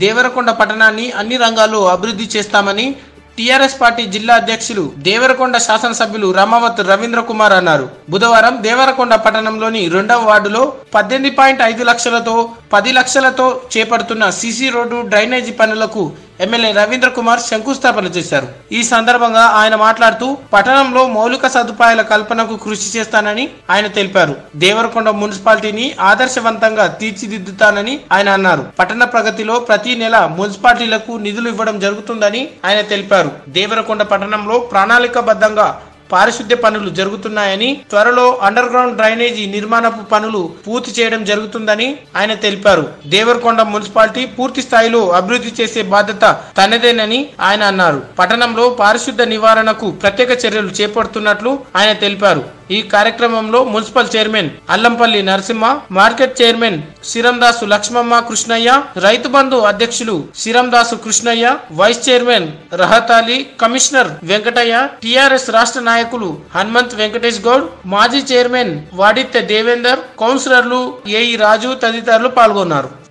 దేవరకొండ పట్టణాన్ని అన్ని రంగాల్లో అభివృద్ధి చేస్తామని టీఆర్ఎస్ పార్టీ జిల్లా అధ్యక్షులు దేవరకొండ శాసనసభ్యులు రమావత్ రవీంద్ర కుమార్ అన్నారు బుధవారం దేవరకొండ పట్టణంలోని రెండవ వార్డులో పద్దెనిమిది పాయింట్ ఐదు లక్షలతో పది లక్షలతో చేపడుతున్న సీసీ రోడ్డు డ్రైనేజీ పనులకు ఎమ్మెల్యే రవీంద్ర కుమార్ శంకుస్థాపన చేశారు ఈ సందర్భంగా ఆయన మాట్లాడుతూ పట్టణంలో మౌలిక సదుపాయాల కల్పనకు కృషి చేస్తానని ఆయన తెలిపారు దేవరకొండ మున్సిపాలిటీని ఆదర్శవంతంగా తీర్చిదిద్దుతానని ఆయన అన్నారు పట్టణ ప్రగతిలో ప్రతి నెల మున్సిపాలిటీలకు నిధులు ఇవ్వడం జరుగుతుందని ఆయన తెలిపారు దేవరకొండ పట్టణంలో ప్రణాళికబద్ధంగా పారిశుద్ధ్య పనులు జరుగుతున్నాయని త్వరలో అండర్ గ్రౌండ్ డ్రైనేజీ నిర్మాణపు పనులు పూర్తి చేయడం జరుగుతుందని ఆయన తెలిపారు దేవరకొండ మున్సిపాలిటీ పూర్తి స్థాయిలో అభివృద్ధి చేసే బాధ్యత తనదేనని ఆయన అన్నారు పట్టణంలో పారిశుద్ధ్య నివారణకు ప్రత్యేక చర్యలు చేపడుతున్నట్లు ఆయన తెలిపారు ఈ కార్యక్రమంలో municipal chairman Allampalli Narasimha market chairman Sirandasu Lakshmamma Krishnaiah Rythu Bandhu అధ్యక్షులు Sirandasu Krishnaiah vice chairman Rahat Ali commissioner Venkataiah TRS రాష్ట్ర నాయకులు హనుమంత్ వెంకటేష్ గౌడ్ మాజీ చైర్మన్ వాడిత్య దేవేందర్ కౌన్సిలర్లు ఏఈ రాజు తదితరులు పాల్గొన్నారు